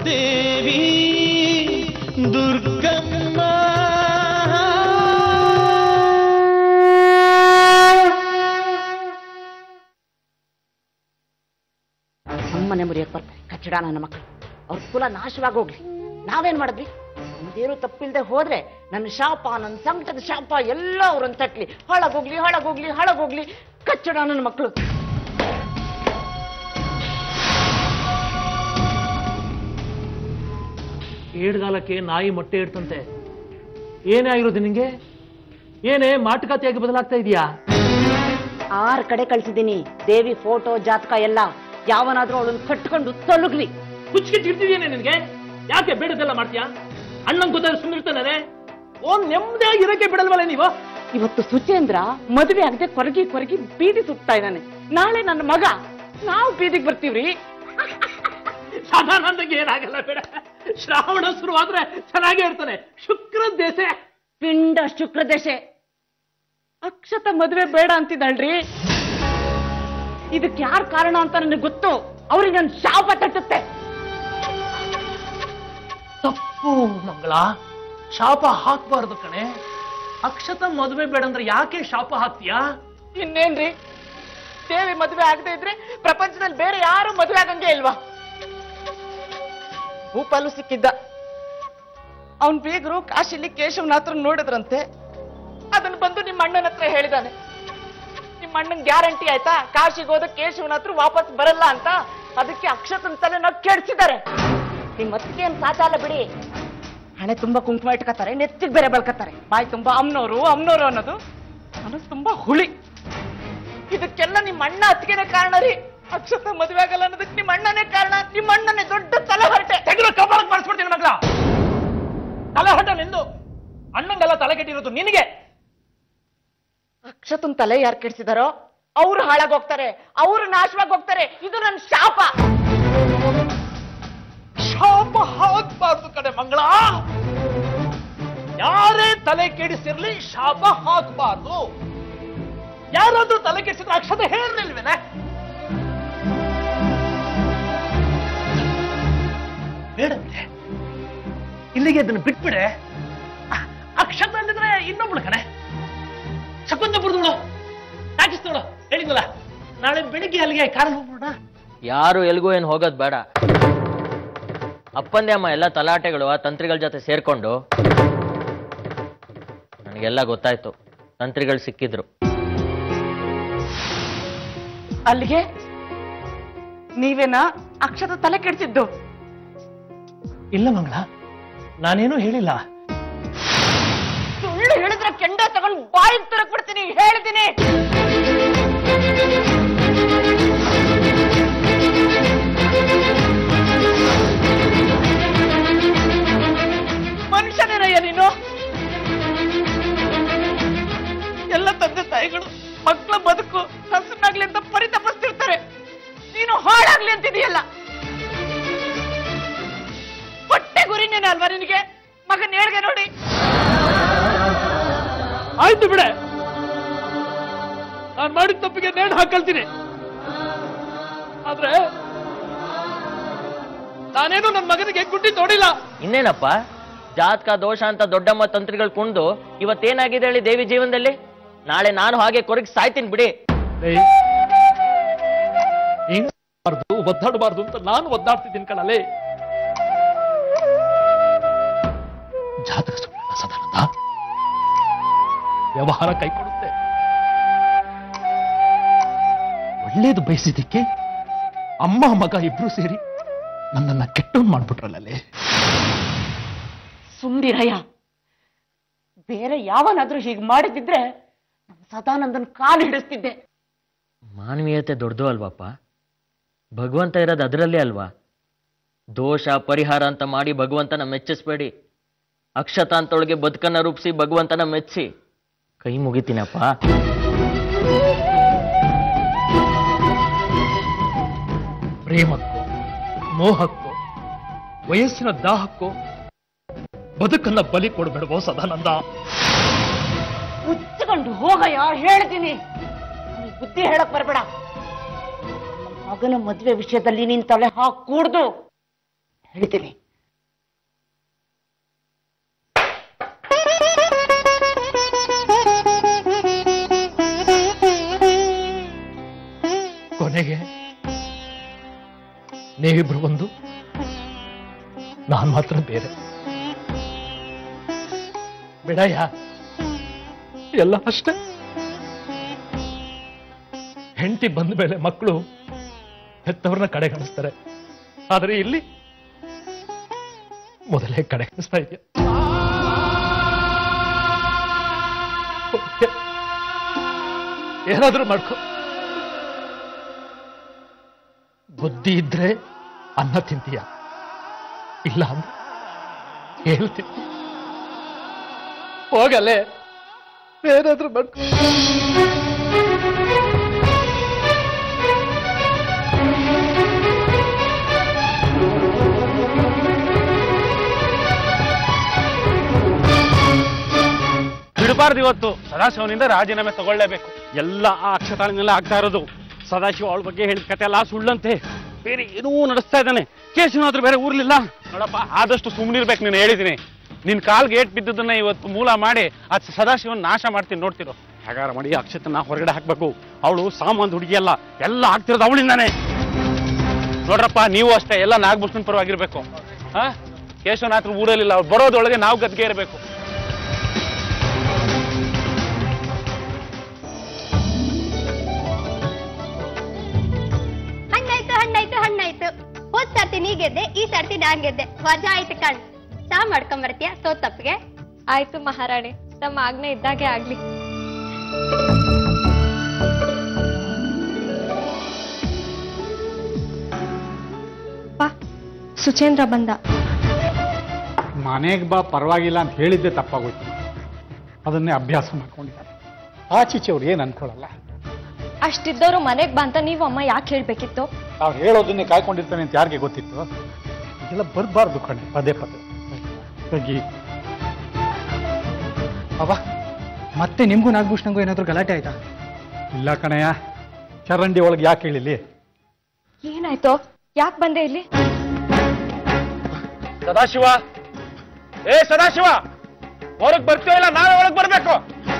ದೇವಿ ದುರ್ಗಮ್ಮ ನಮ್ಮನೆ ಮುರಿಯಕ್ ಬರ್ತಾರೆ ಕಚ್ಚಡ ನನ್ನ ಮಕ್ಕಳು ಅವ್ರ ಕುಲ ನಾಶವಾಗಿ ಹೋಗ್ಲಿ ನಾವೇನ್ ಮಾಡಿದ್ವಿ ನಮ್ದೇನು ತಪ್ಪಿಲ್ದೆ ಹೋದ್ರೆ ನನ್ನ ಶಾಪ ನನ್ನ ಸಂಕಟದ ಶಾಪ ಎಲ್ಲ ಅವ್ರನ್ನ ತಟ್ಲಿ ಹಾಳಾಗೋಗ್ಲಿ ಹಾಳಾಗೋಗ್ಲಿ ಹಾಳಾಗೋಗ್ಲಿ ಕಚ್ಚಡ ನನ್ನ ಮಕ್ಕಳು ಏಡ್ಗಾಲಕ್ಕೆ ನಾಯಿ ಮೊಟ್ಟೆ ಇಡ್ತಂತೆ ಏನೇ ಆಗಿರೋದು ನಿಂಗೆ ಏನೇ ಮಾಟುಕತೆಯಾಗಿ ಬದಲಾಗ್ತಾ ಇದೆಯಾ ಆರ್ ಕಡೆ ಕಳ್ಸಿದ್ದೀನಿ ದೇವಿ ಫೋಟೋ ಜಾತಕ ಎಲ್ಲ ಯಾವನಾದ್ರೂ ಅವಳನ್ನ ಕಟ್ಕೊಂಡು ತೊಲಗ್ಲಿ ಹುಚ್ಚಿಗೆ ಇರ್ತಿದೇನೆ ನಿನ್ಗೆ ಯಾಕೆ ಬೇಡದೆಲ್ಲ ಮಾಡ್ತೀಯಾ ಅಣ್ಣನ್ ಗೊತ್ತಾದ್ರೆ ಸುಮ್ಮನಿರ್ತಾನೆ ಒಂದ್ ನೆಮ್ಮದಿಯಾಗಿ ಇರಕ್ಕೆ ಬಿಡಲ್ವಲ್ಲ ನೀವು ಇವತ್ತು ಸುಚೇಂದ್ರ ಮದುವೆ ಆಗದೆ ಕೊರಗಿ ಕೊರಗಿ ಬೀದಿ ಸುತ್ತಾ ಇದ್ದಾನೆ ನಾಳೆ ನನ್ನ ಮಗ ನಾವು ಬೀದಿಗೆ ಬರ್ತೀವ್ರಿ ಸಾಧಾರಣಂದಂಗೆ ಏನಾಗಲ್ಲ ಬೇಡ ಶ್ರಾವಣ ಶುರುವಾದ್ರೆ ಚೆನ್ನಾಗೇ ಇರ್ತಾನೆ ಶುಕ್ರ ದೇಶ ಪಿಂಡ ಶುಕ್ರ ದಶೆ ಅಕ್ಷತ ಮದುವೆ ಬೇಡ ಅಂತಿದ್ದಾಳ್ರಿ ಇದಕ್ಕೆ ಯಾರ್ ಕಾರಣ ಅಂತ ನನಗೆ ಗೊತ್ತು ಅವ್ರಿಗೆ ನನ್ ಶಾಪ ತಟ್ಟುತ್ತೆ ತಪ್ಪು ಮಂಗಳ ಶಾಪ ಹಾಕ್ಬಾರ್ದು ಕಣೆ ಅಕ್ಷತ ಮದುವೆ ಬೇಡ ಅಂದ್ರೆ ಯಾಕೆ ಶಾಪ ಹಾಕ್ತೀಯಾ ಇನ್ನೇನ್ರಿ ದೇವಿ ಮದುವೆ ಆಗದೆ ಇದ್ರೆ ಪ್ರಪಂಚದಲ್ಲಿ ಬೇರೆ ಯಾರು ಮದುವೆ ಆಗಂಗೆ ಇಲ್ವಾ ಭೂಪಾಲು ಸಿಕ್ಕಿದ್ದ ಅವನ್ ಬೀಗರು ಕಾಶಿಲಿ ಕೇಶವನಾಥ್ರ ನೋಡಿದ್ರಂತೆ ಅದನ್ನ ಬಂದು ನಿಮ್ಮ ಅಣ್ಣನ ಹತ್ರ ಹೇಳಿದಾನೆ ನಿಮ್ಮ ಅಣ್ಣನ್ ಗ್ಯಾರಂಟಿ ಆಯ್ತಾ ಕಾಶಿಗೆ ಹೋದ ಕೇಶವನಾಥ್ರು ವಾಪಸ್ ಬರಲ್ಲ ಅಂತ ಅದಕ್ಕೆ ಅಕ್ಷತನ ತಲೆನ ಕೆಡ್ಸಿದ್ದಾರೆ ನಿಮ್ ಮತ್ತಿಗೆ ಏನ್ ಸಾಚಾಲ ಬಿಡಿ ಹಣೆ ತುಂಬಾ ಕುಂಕುಮ ಇಟ್ಕೋತಾರೆ ನೆತ್ತಿಗೆ ಬೇರೆ ಬಳ್ಕತ್ತಾರೆ ಬಾಯಿ ತುಂಬಾ ಅಮ್ನೋರು ಅಮ್ನೋರು ಅನ್ನೋದು ಮನಸ್ಸು ತುಂಬಾ ಹುಳಿ ಇದಕ್ಕೆಲ್ಲ ನಿಮ್ಮ ಅಣ್ಣ ಅತ್ತಿಗೆನೆ ಕಾರಣ ರೀ ಅಕ್ಷತ ಮದುವೆ ಆಗಲ್ಲ ಅನ್ನೋದಕ್ಕೆ ನಿಮ್ಮ ಅಣ್ಣನೇ ಕಾರಣ ನಿಮ್ಮ ಅಣ್ಣನೇ ದೊಡ್ಡ ತಲೆ ಹೊರಟೆ ತೆಗೆದು ಕಪಾಳಕ್ಕೆ ಮಾಡಿಸ್ಬಿಡ್ತೀನಿ ಮಗಳ ತಲೆ ಹೊಟ್ಟ ನಿಂದು ಅಣ್ಣಂಗೆಲ್ಲ ತಲೆ ಕೆಟ್ಟಿರೋದು ನಿನಗೆ ಅಕ್ಷತನ್ ತಲೆ ಯಾರು ಕೆಡ್ಸಿದಾರೋ ಅವ್ರು ಹಾಳಾಗ್ ಹೋಗ್ತಾರೆ ಅವ್ರು ನಾಶವಾಗಿ ಹೋಗ್ತಾರೆ ಇದು ನನ್ನ ಶಾಪ ಶಾಪ ಹಾಕ್ಬಾರ್ದು ಕಡೆ ಮಂಗಳ ಯಾರೇ ತಲೆ ಕೆಡಿಸಿರ್ಲಿ ಶಾಪ ಹಾಕ್ಬಾರ್ದು ಯಾರಾದ್ರೂ ತಲೆ ಕೆಡಿಸಿದ್ರೆ ಅಕ್ಷತೆ ಹೇಳಿಲ್ವೇನೆ ಬೇಡಂತೆ ಇಲ್ಲಿಗೆ ಅದನ್ನು ಬಿಟ್ಬಿಡೆ ಅ- ಅಕ್ಷತ ಅಂದಿದ್ರೆ ಇನ್ನೊಬ್ಳು ಕಣೆ ಶಕುಂತಪುರದವಳು ಹಾಕಿಸ್ತವಳು ಹೇಳಿದ್ನಲ್ಲ ನಾಳೆ ಬೆಳಿಗ್ಗೆ ಅಲ್ಲಿಗೆ ಕಾರಲ್ಲಿ ಹೋಗ್ಬಿಡೋಣ ಯಾರು ಎಲ್ಗೂ ಏನು ಹೋಗೋದು ಬೇಡ ಅಪ್ಪಂದೆ ಅಮ್ಮ ಎಲ್ಲ ತಲಾಟೆಗಳು ಆ ತಂತ್ರಿಗಳ ಜೊತೆ ಸೇರ್ಕೊಂಡು ನನಗೆಲ್ಲ ಗೊತ್ತಾಯ್ತು ತಂತ್ರಿಗಳು ಸಿಕ್ಕಿದ್ರು ಅಲ್ಲಿಗೆ ನೀವೇನಾ ಅಕ್ಷತ ತಲೆ ಕೆಡ್ಸಿದ್ದು ಇಲ್ಲ ಮಂಗಳ ನಾನೇನು ಹೇಳಿಲ್ಲ ಸುಳ್ಳು ಹೇಳಿದ್ರೆ ಕೆಂಡ ತಗೊಂಡು ಬಾಯಿ ತರಕ್ ಬಿಡ್ತೀನಿ ಹೇಳ್ತೀನಿ ಮನುಷ್ಯನೇನಯ್ಯ ನೀನು ಎಲ್ಲ ತಂದೆ ತಾಯಿಗಳು ಮಕ್ಕಳ ಬದುಕು ಹಸನಾಗ್ಲಿ ಅಂತ ಪರಿತಪಿಸ್ತಿರ್ತಾರೆ ನೀನು ಹಾಳಾಗ್ಲಿ ಅಂತಿದೀಯಲ್ಲ ಹೊಟ್ಟೆ ಗುರಿನೇನೆ ಅಲ್ವಾ ನಿನಗೆ ಮಗನ್ ಹೇಳ್ಗೆ ನೋಡಿ ಆಯ್ತು ಬಿಡೆ ನಾನು ಮಾಡಿದ ತಪ್ಪಿಗೆ ನೇಣು ಹಾಕಲ್ತೀನಿ ಆದ್ರೆ ನಾನೇನು ನನ್ನ ಮಗನಿಗೆ ಗುಡ್ಡಿ ನೋಡಿಲ್ಲ ಇನ್ನೇನಪ್ಪ ಜಾತಕ ದೋಷ ಅಂತ ದೊಡ್ಡಮ್ಮ ತಂತ್ರಿಗಳು ಕುಣ್ದು ಇವತ್ತೇನಾಗಿದೆ ಹೇಳಿ ದೇವಿ ಜೀವನದಲ್ಲಿ ನಾಳೆ ನಾನು ಹಾಗೆ ಕೊರಗಿ ಸಾಯ್ತೀನಿ ಬಿಡಿ ಹಿಂಗ್ಬಾರ್ದು ಒದ್ದಾಡಬಾರ್ದು ಅಂತ ನಾನು ಒದ್ದಾಡ್ತಿದ್ದೀನಿ ಕಣಲ್ಲಿ ಜಾತಕ ಸುಳ್ಳಲ್ಲ ಸದಾನಂದ ವ್ಯವಹಾರ ಕೈಕೊಡುತ್ತೆ ಒಳ್ಳೇದು ಬಯಸಿದ್ದಕ್ಕೆ ಅಮ್ಮ ಮಗ ಇಬ್ರು ಸೇರಿ ನನ್ನನ್ನ ಕೆಟ್ಟವನ್ ಮಾಡ್ಬಿಟ್ರಲ್ಲೇ ಸುಂದಿರಯ್ಯ ಬೇರೆ ಯಾವನಾದ್ರೂ ಹೀಗೆ ಮಾಡಿದಿದ್ರೆ ನಮ್ ಸದಾನಂದನ್ ಕಾಲು ಹಿಡಿಸ್ತಿದ್ದೆ ಮಾನವೀಯತೆ ದೊಡ್ಡದು ಅಲ್ವಪ್ಪ ಭಗವಂತ ಇರೋದು ಅದರಲ್ಲೇ ಅಲ್ವಾ ದೋಷ ಪರಿಹಾರ ಅಂತ ಮಾಡಿ ಭಗವಂತನ ಮೆಚ್ಚಿಸ್ಬೇಡಿ ಅಕ್ಷತ ಅಂತೊಳಗೆ ಬದುಕನ್ನ ರೂಪಿಸಿ ಭಗವಂತನ ಮೆಚ್ಚಿ ಕೈ ಮುಗಿತೀನಪ್ಪ ಪ್ರೇಮಕ್ಕೋ ಮೋಹಕ್ಕೋ ವಯಸ್ಸಿನ ದಾಹಕ್ಕೋ ಬದುಕನ್ನ ಬಲಿ ಕೊಡಬೇಡವೋ ಸದಾನಂದ ಮುಚ್ಚಿಕೊಂಡು ಹೋಗಯ್ಯ ಹೇಳ್ತೀನಿ ನೀ ಬುದ್ಧಿ ಹೇಳಕ್ ಬರ್ಬೇಡ ನನ್ ಮಗನ ಮದ್ವೆ ವಿಷಯದಲ್ಲಿ ನೀನ್ ತಲೆ ಹಾಕ್ ಕೂಡ್ದು ಹೇಳ್ತೀನಿ ಕೊನೆಗೆ ನೀವಿಬ್ರು ಬಂದು ನಾನ್ ಮಾತ್ರ ಬೇರೆ ಬಿಡಯ್ಯ ಎಲ್ಲ ಅಷ್ಟೇ ಹೆಂಡತಿ ಬಂದ ಮೇಲೆ ಮಕ್ಕಳು ಹೆತ್ತವ್ರನ್ನ ಕಡೆಗಣಿಸ್ತಾರೆ ಆದ್ರೆ ಇಲ್ಲಿ ಮೊದಲೇ ಕಡೆಗಣಿಸ್ತಾ ಇದೆಯಾ ಏನಾದ್ರೂ ಮಾಡ್ಕೊ ಬುದ್ಧಿ ಇದ್ರೆ ಅನ್ನ ತಿಂತೀಯ ಇಲ್ಲ ಅಂದ್ರೆ ಹೇಳ್ತೀನಿ ಹೋಗಲ್ಲೇ ಏನಾದ್ರೂ ಮಾಡ್ಕೊ ಬಿಡಬಾರ್ದು ಇವತ್ತು ಸದಾಶಿವನಿಂದ ರಾಜೀನಾಮೆ ತಗೊಳ್ಳೇಬೇಕು ಎಲ್ಲ ಆ ಅಕ್ಷತಾಳನೆಲ್ಲ ಆಗ್ತಾ ಇರೋದು ಸದಾಶಿವ ಅವಳ ಬಗ್ಗೆ ಹೇಳಿದ ಕತೆ ಎಲ್ಲ ಸುಳ್ಳಂತೆ ಬೇರೆ ಏನೂ ನಡೆಸ್ತಾ ಇದ್ದಾನೆ ಕೇಶವನಾದ್ರೂ ಬೇರೆ ಊರ್ಲಿಲ್ಲ ನೋಡಪ್ಪ ಆದಷ್ಟು ಸುಮ್ಮನಿರ್ಬೇಕು ನೀನು ಹೇಳಿದ್ದೀನಿ ನಿನ್ ಕಾಲ್ಗೆ ಏಟ್ ಬಿದ್ದದನ್ನ ಇವತ್ತು ಮೂಲ ಮಾಡಿ ಆ ಸದಾಶಿವನ್ ನಾಶ ಮಾಡ್ತೀನಿ ನೋಡ್ತಿರೋ ಹಾಗಾರ ಮಾಡಿ ಆ ಅಕ್ಷತನ ಹೊರಗಡೆ ಹಾಕ್ಬೇಕು ಅವಳು ಸಾಮಾನ್ಯ ಹುಡುಗಿ ಅಲ್ಲ ಎಲ್ಲ ಆಗ್ತಿರೋದು ಅವಳಿಂದಾನೆ ನೋಡ್ರಪ್ಪ ನೀವು ಅಷ್ಟೇ ಎಲ್ಲ ನಾಗಭೂಷಣ್ ಪರವಾಗಿರ್ಬೇಕು ಹಾ ಕೇಶವನಾಥ್ರು ಊರಲ್ಲಿಲ್ಲ ಅವ್ರು ಬರೋದೊಳಗೆ ನಾವು ಗದ್ಗೆ ಇರಬೇಕು ಹಣ್ಣಾಯ್ತು ಹಣ್ಣಾಯ್ತು ಹಣ್ಣಾಯ್ತು ಹೋದ್ ಸರ್ತಿ ನೀ ಗೆದ್ದೆ ಈ ಸರ್ತಿ ನಾನ್ ಗೆದ್ದೆ ವಜಾ ಆಯ್ತು ಕಣ್ ಚಾ ಮಾಡ್ಕೊಂಡ್ ಬರ್ತೀಯ ಸೋತಪ್ಪಿಗೆ ಆಯ್ತು ಮಹಾರಾಣಿ ತಮ್ಮ ಆಜ್ಞೆ ಇದ್ದಾಗೆ ಆಗ್ಲಿ ಬಾ ಸುಚೇಂದ್ರ ಬಂದ ಮನೆಗೆ ಬಾ ಪರವಾಗಿಲ್ಲ ಅಂತ ಹೇಳಿದ್ದೆ ತಪ್ಪಾಗೋಯ್ತು ಅದನ್ನೇ ಅಭ್ಯಾಸ ಮಾಡ್ಕೊಂಡಿದ್ದಾರೆ ಆಚೀಚೆ ಅವ್ರು ಏನು ಅನ್ಕೊಳ್ಳಲ್ಲ ಅಷ್ಟಿದ್ದವರು ಮನೆಗ್ ಬಾ ಅಂತ ನೀವು ಅಮ್ಮ ಯಾಕೆ ಹೇಳ್ಬೇಕಿತ್ತು ಅವ್ರು ಹೇಳೋದನ್ನೇ ಕಾಯ್ಕೊಂಡಿರ್ತಾನೆ ಅಂತ ಯಾರಿಗೆ ಗೊತ್ತಿತ್ತು ಇದೆಲ್ಲ ಬರಬಾರ್ದು ಕಣೆ ಪದೇ ಪದೇ ಹೋಗಿ ಅವ ಮತ್ತೆ ನಿಮ್ಗೂ ನಾಗಭೂಷಣಂಗೂ ಏನಾದ್ರು ಗಲಾಟೆ ಆಯ್ತಾ ಇಲ್ಲ ಕಣಯ್ಯ ಚರಂಡಿ ಒಳಗೆ ಯಾಕೆ ಹೇಳಿಲಿ ಏನಾಯ್ತು ಯಾಕೆ ಬಂದೆ ಇಲ್ಲಿ ಸದಾಶಿವ ಏ ಸದಾಶಿವ ಹೊರಗ್ ಬರ್ತೀವ ಇಲ್ಲ ನಾವೇ ಒಳಗ್ ಬರ್ಬೇಕು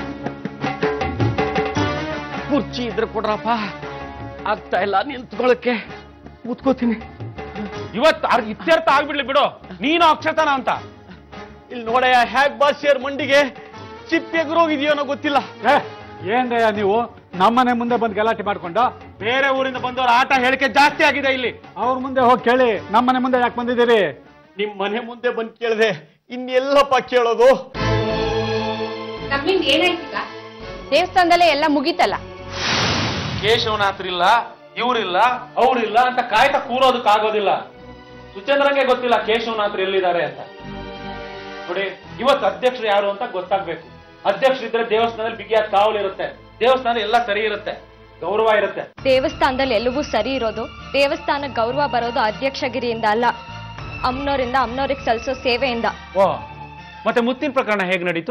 ಕುರ್ಚಿ ಇದ್ರೆ ಕೊಡ್ರಪ್ಪ ಆಗ್ತಾ ಇಲ್ಲ ನಿಂತ್ಕೊಳ್ಳಕ್ಕೆ ಕೂತ್ಕೋತೀನಿ ಇವತ್ತು ಅರ್ ಇತ್ಯರ್ಥ ಆಗ್ಬಿಡ್ಲಿ ಬಿಡು ನೀನು ಅಕ್ಷತನ ಅಂತ ಇಲ್ಲಿ ನೋಡಯ್ಯ ಹ್ಯಾಕ್ ಬಾಸಿಯರ್ ಮಂಡಿಗೆ ಚಿಪ್ಪೆಗ್ರೋಗಿದೆಯೋ ಅನ್ನೋ ಗೊತ್ತಿಲ್ಲ ಏ ಏನ್ರಯ್ಯ ನೀವು ನಮ್ಮನೆ ಮುಂದೆ ಬಂದು ಗಲಾಟೆ ಮಾಡ್ಕೊಂಡು ಬೇರೆ ಊರಿಂದ ಬಂದವ್ರ ಆಟ ಹೇಳಿಕೆ ಜಾಸ್ತಿ ಆಗಿದೆ ಇಲ್ಲಿ ಅವ್ರ ಮುಂದೆ ಹೋಗಿ ಕೇಳಿ ನಮ್ಮನೆ ಮುಂದೆ ಯಾಕೆ ಬಂದಿದ್ದೀರಿ ನಿಮ್ ಮನೆ ಮುಂದೆ ಬಂದು ಕೇಳಿದೆ ಇನ್ನೆಲ್ಲಪ್ಪ ಕೇಳೋದು ನಮ್ಮಿಂದ ಏನಾಯ್ತೀಗ ದೇವಸ್ಥಾನದಲ್ಲೇ ಎಲ್ಲ ಮುಗೀತಲ್ಲ ಕೇಶವನಾಥ್ರಿಲ್ಲ ಇವ್ರಿಲ್ಲ ಅವ್ರಿಲ್ಲ ಅಂತ ಕಾಯ್ತಾ ಕೂರೋದಕ್ಕಾಗೋದಿಲ್ಲ ಸುಚೇಂದ್ರಂಗೆ ಗೊತ್ತಿಲ್ಲ ಕೇಶವನಾಥ್ರು ಎಲ್ಲಿದ್ದಾರೆ ಅಂತ ನೋಡಿ ಇವತ್ತು ಅಧ್ಯಕ್ಷರು ಯಾರು ಅಂತ ಗೊತ್ತಾಗ್ಬೇಕು ಅಧ್ಯಕ್ಷರಿದ್ರೆ ದೇವಸ್ಥಾನದಲ್ಲಿ ಬಿಗಿಯಾದ ಕಾವಲಿರುತ್ತೆ ದೇವಸ್ಥಾನ ಎಲ್ಲ ಸರಿ ಇರುತ್ತೆ ಗೌರವ ಇರುತ್ತೆ ದೇವಸ್ಥಾನದಲ್ಲಿ ಎಲ್ಲವೂ ಸರಿ ಇರೋದು ದೇವಸ್ಥಾನ ಗೌರವ ಬರೋದು ಅಧ್ಯಕ್ಷಗಿರಿಯಿಂದ ಅಲ್ಲ ಅಮ್ನೋರಿಂದ ಅಮ್ನೋರಿಗೆ ಸಲ್ಲಿಸೋ ಸೇವೆಯಿಂದ ಓ ಮತ್ತೆ ಮುತ್ತಿನ ಪ್ರಕರಣ ಹೇಗ್ ನಡೀತು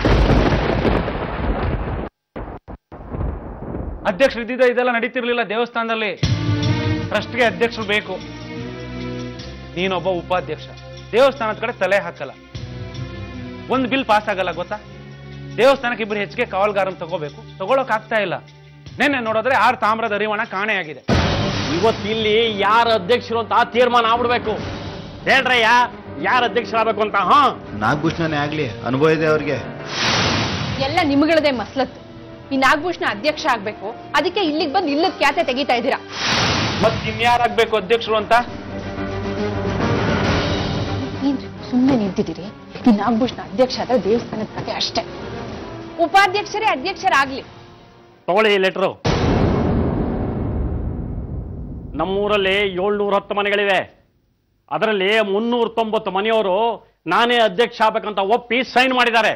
ಅಧ್ಯಕ್ಷರು ಇದ್ದಿದ್ದ ಇದೆಲ್ಲ ನಡೀತಿರ್ಲಿಲ್ಲ ದೇವಸ್ಥಾನದಲ್ಲಿ ಟ್ರಸ್ಟ್ಗೆ ಅಧ್ಯಕ್ಷರು ಬೇಕು ನೀನೊಬ್ಬ ಉಪಾಧ್ಯಕ್ಷ ದೇವಸ್ಥಾನದ ಕಡೆ ತಲೆ ಹಾಕಲ್ಲ ಒಂದು ಬಿಲ್ ಪಾಸ್ ಆಗಲ್ಲ ಗೊತ್ತಾ ದೇವಸ್ಥಾನಕ್ಕೆ ಇಬ್ಬರು ಹೆಚ್ಚಿಗೆ ಕಾವಲ್ಗಾರನ್ ತಗೋಬೇಕು ತಗೊಳಕ್ ಆಗ್ತಾ ಇಲ್ಲ ನೆನ್ನೆ ನೋಡಿದ್ರೆ ಆರು ತಾಮ್ರದ ಅರಿವಣ ಕಾಣೆಯಾಗಿದೆ ಇವತ್ತು ಇಲ್ಲಿ ಯಾರ ಅಧ್ಯಕ್ಷರು ಅಂತ ತೀರ್ಮಾನ ಆಗ್ಬಿಡ್ಬೇಕು ಹೇಳ್ರಯ್ಯ ಯಾರ ಅಧ್ಯಕ್ಷರಾಗಬೇಕು ಅಂತ ಹಾ ನಾಗಭೂಷಣನೇ ಆಗ್ಲಿ ಅನುಭವ ಇದೆ ಅವ್ರಿಗೆ ಎಲ್ಲ ನಿಮ್ಗಳದೇ ಮಸ್ಲತ್ತು ಈ ನಾಗಭೂಷಣ ಅಧ್ಯಕ್ಷ ಆಗ್ಬೇಕು ಅದಕ್ಕೆ ಇಲ್ಲಿಗೆ ಬಂದು ಇಲ್ಲದ ಖ್ಯಾತೆ ತೆಗಿತಾ ಇದ್ದೀರಾ ಮತ್ ಇನ್ಯಾರಾಗ್ಬೇಕು ಅಧ್ಯಕ್ಷರು ಅಂತ ಏನ್ ಸುಮ್ಮನೆ ನಿಂತಿದ್ದೀರಿ ಈ ನಾಗಭೂಷಣ ಅಧ್ಯಕ್ಷ ಆದ್ರೆ ದೇವಸ್ಥಾನದ ಕತೆ ಅಷ್ಟೇ ಉಪಾಧ್ಯಕ್ಷರೇ ಅಧ್ಯಕ್ಷರಾಗ್ಲಿ ತಗೊಳ್ಳಿ ಲೆಟ್ರು ನಮ್ಮೂರಲ್ಲಿ ಏಳ್ನೂರ ಹತ್ತು ಮನೆಗಳಿವೆ ಅದರಲ್ಲಿ ಮುನ್ನೂರ ತೊಂಬತ್ತು ಮನೆಯವರು ನಾನೇ ಅಧ್ಯಕ್ಷ ಆಗ್ಬೇಕಂತ ಒಪ್ಪಿ ಸೈನ್ ಮಾಡಿದ್ದಾರೆ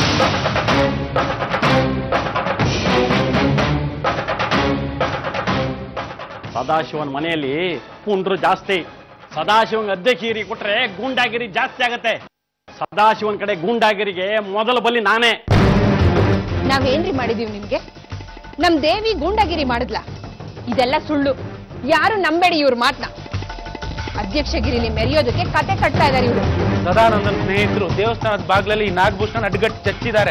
ಸದಾಶಿವನ್ ಮನೆಯಲ್ಲಿ ಪುಂಡ್ರು ಜಾಸ್ತಿ ಸದಾಶಿವನ್ ಅಧ್ಯಕ್ಷಗಿರಿ ಕೊಟ್ರೆ ಗೂಂಡಾಗಿರಿ ಜಾಸ್ತಿ ಆಗತ್ತೆ ಸದಾಶಿವನ್ ಕಡೆ ಗೂಂಡಾಗಿರಿಗೆ ಮೊದಲ ಬಲಿ ನಾನೇ ನಾವೇನ್ರಿ ಮಾಡಿದೀವಿ ನಿಮ್ಗೆ ನಮ್ ದೇವಿ ಗೂಂಡಾಗಿರಿ ಮಾಡಿದ್ಲ ಇದೆಲ್ಲ ಸುಳ್ಳು ಯಾರು ನಂಬೇಡಿ ಇವ್ರ ಮಾತನ್ನ ಅಧ್ಯಕ್ಷಗಿರಿಲಿ ಮೆರೆಯೋದಕ್ಕೆ ಕತೆ ಕಟ್ತಾ ಇದಾರೆ ಇವರು ಸದಾನಂದನ್ ಸ್ನೇಹಿತರು ದೇವಸ್ಥಾನದ ಬಾಗ್ಲಲ್ಲಿ ಈ ನಾಗಭೂಷಣ ಅಡ್ಗಟ್ಟು ಚಚ್ಚಿದ್ದಾರೆ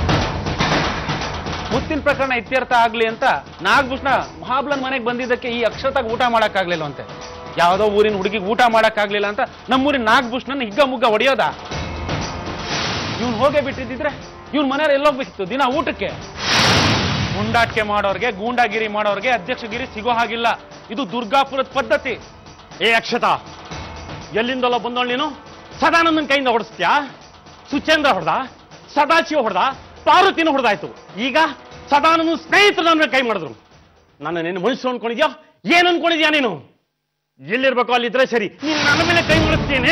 ಮುತ್ತಿನ ಪ್ರಕರಣ ಇತ್ಯರ್ಥ ಆಗ್ಲಿ ಅಂತ ನಾಗಭೂಷಣ ಮಹಾಬ್ಲನ್ ಮನೆಗೆ ಬಂದಿದ್ದಕ್ಕೆ ಈ ಅಕ್ಷತಾಗ ಊಟ ಮಾಡಕ್ಕಾಗ್ಲಿಲ್ಲ ಅಂತೆ ಯಾವ್ದೋ ಊರಿನ ಹುಡುಗಿಗೆ ಊಟ ಮಾಡಕ್ಕಾಗ್ಲಿಲ್ಲ ಅಂತ ನಮ್ಮೂರಿನ ನಾಗಭೂಷಣನ ಹಿಗ್ಗ ಮುಗ್ಗ ಹೊಡೆಯೋದ ಇವ್ನು ಹೋಗೇ ಬಿಟ್ಟಿದ್ದಿದ್ರೆ ಇವ್ನ ಮನೆಯವ್ರು ಎಲ್ಲೋಗ್ಬೇಕಿತ್ತು ದಿನ ಊಟಕ್ಕೆ ಗುಂಡಾಟಿಕೆ ಮಾಡೋರ್ಗೆ ಗೂಂಡಾಗಿರಿ ಮಾಡೋರ್ಗೆ ಅಧ್ಯಕ್ಷಗಿರಿ ಸಿಗೋ ಹಾಗಿಲ್ಲ ಇದು ದುರ್ಗಾಪುರದ ಪದ್ಧತಿ ಏ ಅಕ್ಷತಾ ಎಲ್ಲಿಂದಲೋ ಬಂದೋಳು ನೀನು ಸದಾನಂದನ ಕೈಯಿಂದ ಹೊಡಿಸ್ತ್ಯಾ ಸುಚೇಂದ್ರ ಹೊಡೆದ ಸದಾಶಿವ ಹೊಡೆದ ಪಾರ್ವತಿನ ಹೊಡೆದಾಯ್ತು ಈಗ ಸದಾನಂದ ಸ್ನೇಹಿತರು ನನ್ನ ಕೈ ಮಾಡಿದ್ರು ನನ್ನ ನೀನು ಮನುಷ್ಯರು ಅನ್ಕೊಂಡಿದ್ಯಾ ಏನ್ ಅನ್ಕೊಂಡಿದ್ಯಾ ನೀನು ಎಲ್ಲಿರ್ಬೇಕು ಅಲ್ಲಿದ್ರೆ ಸರಿ ನೀನು ನನ್ನ ಮೇಲೆ ಕೈ ಮಾಡಿಸ್ತೀನಿ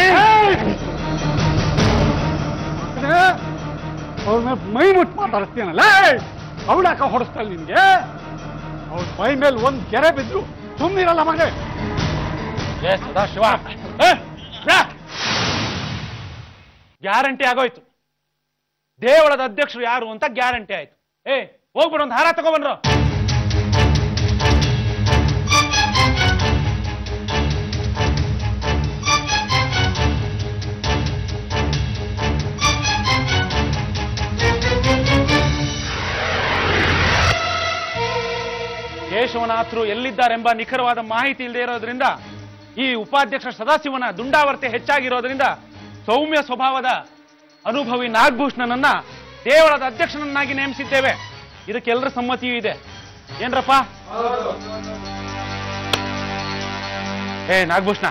ಅವ್ರ ಮೇಲೆ ಮೈ ಮುಟ್ಟು ಮಾತಾಡಿಸ್ತೀನಲ್ಲ ಅವಳಾಕ ಹೊಡಿಸ್ತಾಳೆ ನಿನ್ಗೆ ಅವ್ಳ ಮೈ ಮೇಲೆ ಒಂದ್ ಕೆರೆ ಬಿದ್ರು ಸುಮ್ಮನಿರಲ್ಲ ಮಗ ಏ ಸದಾಶಿವ ಗ್ಯಾರಂಟಿ ಆಗೋಯ್ತು ದೇವಳದ ಅಧ್ಯಕ್ಷರು ಯಾರು ಅಂತ ಗ್ಯಾರಂಟಿ ಆಯ್ತು ಏ ಹೋಗ್ಬಿಡು ಒಂದು ಹಾರ ತಗೊಬನ್ರು ಕೇಶವನಾಥರು ಎಲ್ಲಿದ್ದಾರೆಂಬ ನಿಖರವಾದ ಮಾಹಿತಿ ಇಲ್ಲದೆ ಇರೋದ್ರಿಂದ ಈ ಉಪಾಧ್ಯಕ್ಷ ಸದಾಶಿವನ ದುಂಡಾವರ್ತೆ ಹೆಚ್ಚಾಗಿರೋದ್ರಿಂದ ಸೌಮ್ಯ ಸ್ವಭಾವದ ಅನುಭವಿ ನಾಗಭೂಷಣನನ್ನ ದೇವಳದ ಅಧ್ಯಕ್ಷನನ್ನಾಗಿ ನೇಮಿಸಿದ್ದೇವೆ ಇದಕ್ಕೆ ಎಲ್ಲರ ಸಮ್ಮತಿಯೂ ಇದೆ ಏನ್ರಪ್ಪ ಏ ನಾಗಭೂಷಣ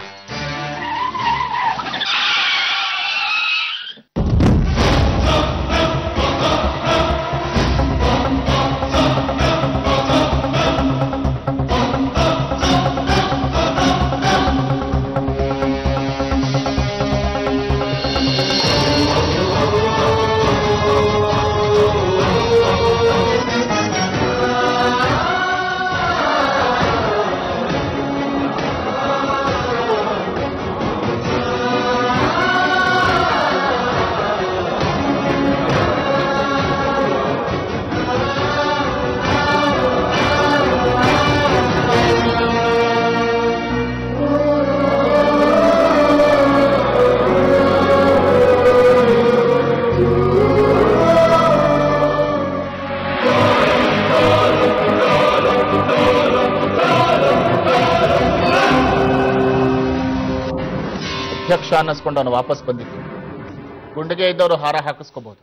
ಅಧ್ಯಕ್ಷ ಅನ್ನಿಸ್ಕೊಂಡು ಅವನು ವಾಪಸ್ ಬಂದಿದ್ದು ಗುಂಡಿಗೆ ಇದ್ದವರು ಹಾರ ಹಾಕಿಸ್ಕೋಬಹುದು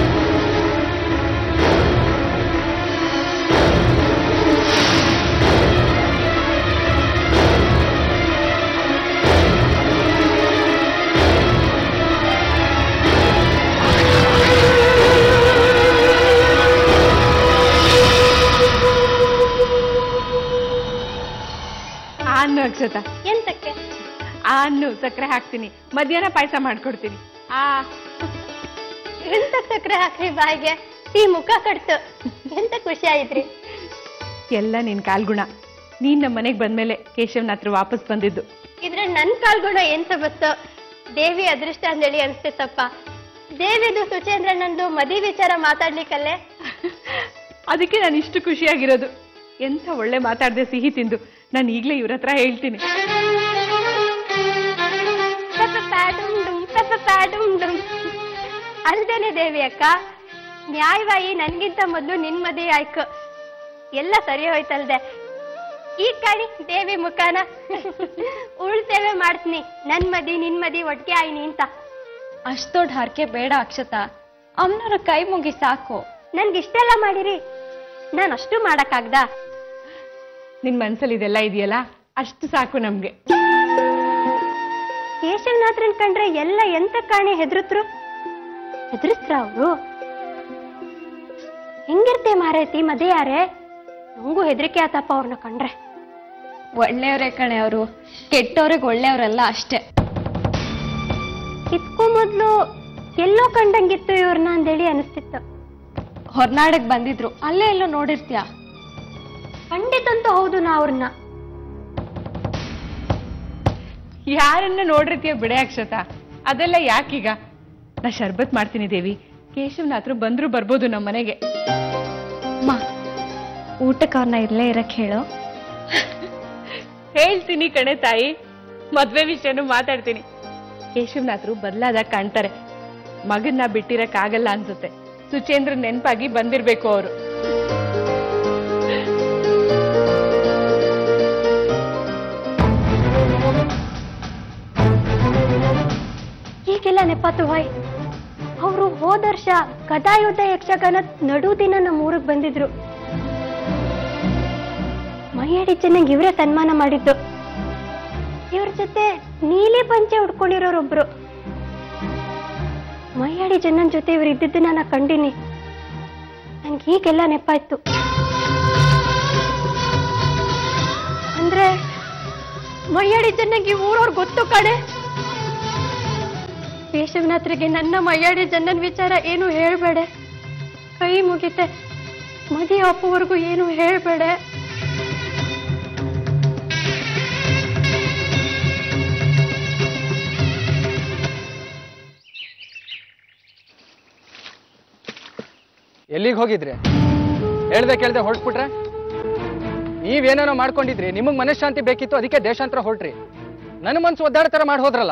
ಆನ್ನು ಅಕ್ಷತ ಎಂತಕ್ಕೆ ಆನ್ನು ಸಕ್ಕರೆ ಹಾಕ್ತೀನಿ ಮಧ್ಯಾಹ್ನ ಪಾಯಸ ಮಾಡ್ಕೊಡ್ತೀನಿ ಆ ಎಂತ ಸಕ್ಕರೆ ಹಾಕ್ರಿ ಬಾಯಿಗೆ ಈ ಮುಖ ಕಟ್ತು ಎಂತ ಖುಷಿ ಆಯ್ತ್ರಿ ಎಲ್ಲ ನಿನ್ ಕಾಲ್ಗುಣ ನೀನ್ ನಮ್ಮ ಮನೆಗ್ ಬಂದ್ಮೇಲೆ ಕೇಶವನಾಥ್ರು ವಾಪಸ್ ಬಂದಿದ್ದು ಇದ್ರೆ ನನ್ ಕಾಲ್ಗುಣ ಎಂತ ಬತ್ತು ದೇವಿ ಅದೃಷ್ಟ ಅಂದೇಳಿ ಅನ್ಸ್ತಿತ್ತಪ್ಪ ದೇವಿದು ಸುಚೇಂದ್ರನಂದು ಮದಿ ವಿಚಾರ ಮಾತಾಡ್ಲಿಕ್ಕಲ್ಲೇ ಅದಕ್ಕೆ ನಾನು ಇಷ್ಟು ಖುಷಿಯಾಗಿರೋದು ಎಂತ ಒಳ್ಳೆ ಮಾತಾಡ್ದೆ ಸಿಹಿ ತಿಂದು ನಾನು ಈಗ್ಲೇ ಇವ್ರ ಹತ್ರ ಹೇಳ್ತೀನಿ ಡುಮ್ ಡುಮ್ ಪೆಪೆಪಾ ಡುಮ್ ಡುಮ್ ಅಲ್ದೇನೆ ದೇವಿ ಅಕ್ಕ ನ್ಯಾಯವಾಗಿ ನನ್ಗಿಂತ ಮೊದ್ಲು ನಿನ್ ಮದುವೆ ಆಯ್ಕು ಎಲ್ಲ ಸರಿ ಹೋಯ್ತಲ್ದೆ ಈಗ ಕಾಣಿ ದೇವಿ ಮುಖಾನ ಉಳ್ತೇವೆ ಮಾಡ್ತೀನಿ ನನ್ ಮದಿ ನಿನ್ ಮದಿ ಒಟ್ಟಿಗೆ ಆಯ್ನಿ ಅಂತ ಅಷ್ಟ್ ದೊಡ್ಡ ಹರಕೆ ಬೇಡ ಅಕ್ಷತ ಅಮ್ಮನವ್ರ ಕೈ ಮುಗಿ ಸಾಕು ನನ್ಗೆ ಇಷ್ಟೆಲ್ಲ ಮಾಡಿರಿ ನಾನು ಅಷ್ಟು ಮಾಡಕ್ಕಾಗ್ದ ನಿನ್ ಮನ್ಸಲ್ಲಿ ಇದೆಲ್ಲ ಇದೆಯಲ್ಲ ಅಷ್ಟು ಸಾಕು ನಮ್ಗೆ ಕೇಶವನಾಥ್ರನ್ ಕಂಡ್ರೆ ಎಲ್ಲ ಎಂತ ಕಾಣಿ ಹೆದರುತ್ರು ಹೆದರಿಸ್ತ್ರ ಅವರು ಹೆಂಗಿರ್ತೆ ಮಾರೈತಿ ಮದೆ ಯಾರೇ ನಂಗೂ ಹೆದರಿಕೆ ಆತಪ್ಪ ಅವ್ರನ್ನ ಕಂಡ್ರೆ ಒಳ್ಳೆಯವ್ರೇ ಕಣೆ ಅವರು ಕೆಟ್ಟವ್ರಿಗೆ ಒಳ್ಳೆಯವ್ರಲ್ಲ ಅಷ್ಟೇ ಇದ್ಕೂ ಮೊದ್ಲು ಎಲ್ಲೋ ಕಂಡಂಗಿತ್ತು ಇವ್ರನ್ನ ಅಂದೇಳಿ ಅನಿಸ್ತಿತ್ತು ಹೊರ್ನಾಡಕ್ ಬಂದಿದ್ರು ಅಲ್ಲೇ ಎಲ್ಲೋ ನೋಡಿರ್ತೀಯ ಖಂಡಿತಂತೂ ಹೌದು ನಾ ಅವ್ರನ್ನ ಯಾರನ್ನ ನೋಡಿರ್ತೀಯ ಬಿಡೆ ಅಕ್ಷತ ಅದೆಲ್ಲ ಯಾಕೀಗ ನಾ ಶರ್ಬತ್ ಮಾಡ್ತೀನಿ ದೇವಿ ಕೇಶವನಾಥ್ರು ಬಂದ್ರು ಬರ್ಬೋದು ನಮ್ಮ ಮನೆಗೆ ಅಮ್ಮ ಊಟಕ್ಕೆ ಅವ್ರನ್ನ ಇಲ್ಲೇ ಇರಕ್ ಹೇಳು ಹೇಳ್ತೀನಿ ಕಣೆ ತಾಯಿ ಮದ್ವೆ ವಿಷಯನೂ ಮಾತಾಡ್ತೀನಿ ಕೇಶವನಾಥ್ರು ಬದಲಾದಾಗ ಕಾಣ್ತಾರೆ ಮಗನ್ನ ಬಿಟ್ಟಿರಕ್ಕಾಗಲ್ಲ ಅನ್ಸುತ್ತೆ ಸುಚೇಂದ್ರ ನೆನ್ಪಾಗಿ ಬಂದಿರ್ಬೇಕು ಅವರು ಈಗೆಲ್ಲ ನೆಪಾತು ಹಾಯ್ ಅವರು ಹೋದ ವರ್ಷ ಗದಾಯುದ್ಧ ಯಕ್ಷಗಾನ ನಡು ದಿನ ನಮ್ಮ ಊರಿಗೆ ಬಂದಿದ್ರು ಮೈಯಡಿ ಚೆನ್ನಾಗಿ ಇವರೇ ಸನ್ಮಾನ ಮಾಡಿದ್ದು ಇವ್ರ ಜೊತೆ ನೀಲಿ ಪಂಚೆ ಉಟ್ಕೊಂಡಿರೋರೊಬ್ರು ಮೈಯಾಡಿ ಜನನ್ ಜೊತೆ ಇವ್ರು ಇದ್ದಿದ್ದನ್ನ ನಾ ಕಂಡಿನಿ ನನ್ಗೆ ಹೀಗೆಲ್ಲ ನೆಪಾಯ್ತು ಅಂದ್ರೆ ಮೈಯಾಡಿ ಚೆನ್ನಾಗಿ ಊರವ್ರು ಗೊತ್ತು ಕಡೆ ಕೇಶವನಾಥ್ರಿಗೆ ನನ್ನ ಮೈಯಾಡಿ ಜನನ್ ವಿಚಾರ ಏನು ಹೇಳ್ಬೇಡ ಕೈ ಮುಗಿತೆ ಮದಿ ಅಪ್ಪವರೆಗೂ ಏನು ಹೇಳ್ಬೇಡ ಎಲ್ಲಿಗೆ ಹೋಗಿದ್ರಿ ಹೇಳ್ದೆ ಕೇಳ್ದೆ ಹೊರಟ್ಬಿಟ್ರೆ ನೀವೇನೇನೋ ಮಾಡ್ಕೊಂಡಿದ್ರಿ ನಿಮಗೆ ಮನಃಶಾಂತಿ ಬೇಕಿತ್ತು ಅದಕ್ಕೆ ದೇಶಾಂತರ ಹೊರಟ್ರಿ ನನ್ನ ಮನ್ಸು ಒದ್ದಾಡ ಥರ ಮಾಡಿ ಹೋದ್ರಲ್ಲ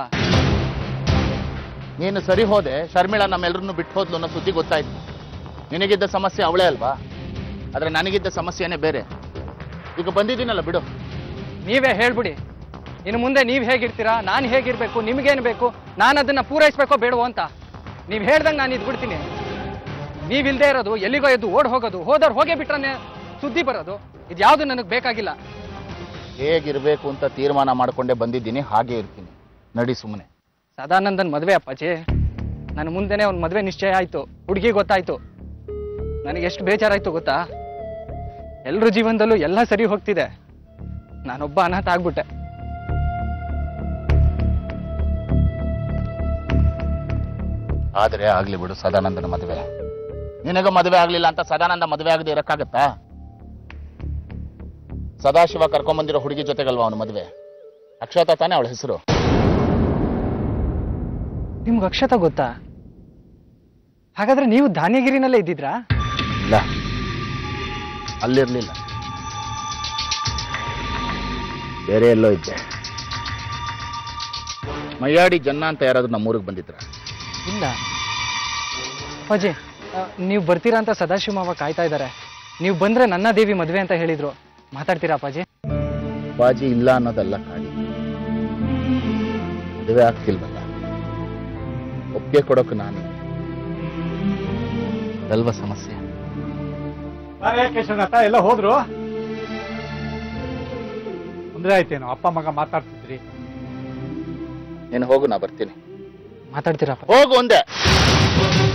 ನೀನು ಸರಿ ಹೋದೆ ಶರ್ಮಿಳಾ ನಮ್ಮೆಲ್ಲರನ್ನು ಬಿಟ್ಟು ಹೋದ್ಲು ಅನ್ನೋ ಸುದ್ದಿ ಗೊತ್ತಾಯ್ತು ನಿನಗಿದ್ದ ಸಮಸ್ಯೆ ಅವಳೇ ಅಲ್ವಾ ಆದ್ರೆ ನನಗಿದ್ದ ಸಮಸ್ಯೆನೇ ಬೇರೆ ಈಗ ಬಂದಿದ್ದೀನಲ್ಲ ಬಿಡು ನೀವೇ ಹೇಳ್ಬಿಡಿ ಇನ್ನು ಮುಂದೆ ನೀವು ಹೇಗಿರ್ತೀರಾ ನಾನು ಹೇಗಿರ್ಬೇಕು ನಿಮ್ಗೇನು ಬೇಕು ನಾನು ಅದನ್ನ ಪೂರೈಸ್ಬೇಕೋ ಬೇಡವೋ ಅಂತ ನೀವು ಹೇಳ್ದಂಗೆ ನಾನು ಇದ್ಬಿಡ್ತೀನಿ ನೀವಿಲ್ದೇ ಇರೋದು ಎಲ್ಲಿಗೋ ಎದ್ದು ಓಡ್ ಹೋಗೋದು ಹೋದವ್ರು ಹೋಗೇ ಬಿಟ್ರೆ ಸುದ್ದಿ ಬರೋದು ಇದು ಯಾವುದು ನನಗೆ ಬೇಕಾಗಿಲ್ಲ ಹೇಗಿರ್ಬೇಕು ಅಂತ ತೀರ್ಮಾನ ಮಾಡ್ಕೊಂಡೇ ಬಂದಿದ್ದೀನಿ ಹಾಗೆ ಇರ್ತೀನಿ ನಡಿ ಸುಮ್ಮನೆ ಸದಾನಂದನ್ ಮದುವೆ ಅಪ್ಪಾಜಿ ನನ್ನ ಮುಂದೆನೆ ಅವ್ನ ಮದುವೆ ನಿಶ್ಚಯ ಆಯ್ತು ಹುಡುಗಿ ಗೊತ್ತಾಯ್ತು ನನಗೆ ಎಷ್ಟು ಬೇಜಾರಾಯ್ತು ಗೊತ್ತಾ ಎಲ್ರ ಜೀವನದಲ್ಲೂ ಎಲ್ಲ ಸರಿ ಹೋಗ್ತಿದೆ ನಾನೊಬ್ಬ ಅನಾಥ ಆಗ್ಬಿಟ್ಟೆ ಆದ್ರೆ ಆಗ್ಲಿ ಬಿಡು ಸದಾನಂದನ ಮದುವೆ ನಿನಗ ಮದುವೆ ಆಗ್ಲಿಲ್ಲ ಅಂತ ಸದಾನಂದ ಮದುವೆ ಆಗದೆ ಇರಕ್ಕಾಗತ್ತಾ ಸದಾಶಿವ ಕರ್ಕೊಂಬಂದಿರೋ ಹುಡುಗಿ ಜೊತೆಗಲ್ವಾ ಅವನ ಮದುವೆ ಅಕ್ಷತಾ ತಾನೇ ಅವಳ ಹೆಸರು ನಿಮ್ಗೆ ಅಕ್ಷತ ಗೊತ್ತಾ ಹಾಗಾದ್ರೆ ನೀವು ಧಾನ್ಯಗಿರಿನಲ್ಲೇ ಇದ್ದಿದ್ರಾ ಇಲ್ಲ ಅಲ್ಲಿರ್ಲಿಲ್ಲ ಬೇರೆ ಎಲ್ಲೋ ಇದ್ದೆ ಮಯ್ಯಾಡಿ ಜನ್ನ ಅಂತ ಯಾರಾದ್ರೂ ನಮ್ಮೂರಿಗೆ ಬಂದಿದ್ರ ಇಲ್ಲ ಅಪ್ಪಾಜಿ ಆ, ನೀವು ಬರ್ತೀರಾ ಅಂತ ಸದಾಶಿವ ಮಾವ ಕಾಯ್ತಾ ಇದ್ದಾರೆ ನೀವು ಬಂದ್ರೆ ನನ್ನ ದೇವಿ ಮದುವೆ ಅಂತ ಹೇಳಿದ್ರು ಮಾತಾಡ್ತೀರಾ ಅಪ್ಪಾಜಿ ಬಾಜಿ ಇಲ್ಲ ಅನ್ನೋದಲ್ಲ ಕಾಡಿ ಮದುವೆ ಆಗ್ತಿಲ್ವಲ್ಲ ಒಪ್ಪಿಗೆ ಕೊಡೋಕೆ ನಾನು ಅದಲ್ವ ಸಮಸ್ಯೆ ಅರೆ ಕೇಶವನಾಥ ಎಲ್ಲ ಹೋದ್ರು ತೊಂದ್ರೆ ಆಯ್ತೇನೋ ಅಪ್ಪ ಮಗ ಮಾತಾಡ್ತಿದ್ರಿ ನೀನು ಹೋಗು ನಾ ಬರ್ತೀನಿ ಮಾತಾಡ್ತೀರಾ ಹೋಗು ಒಂದೇ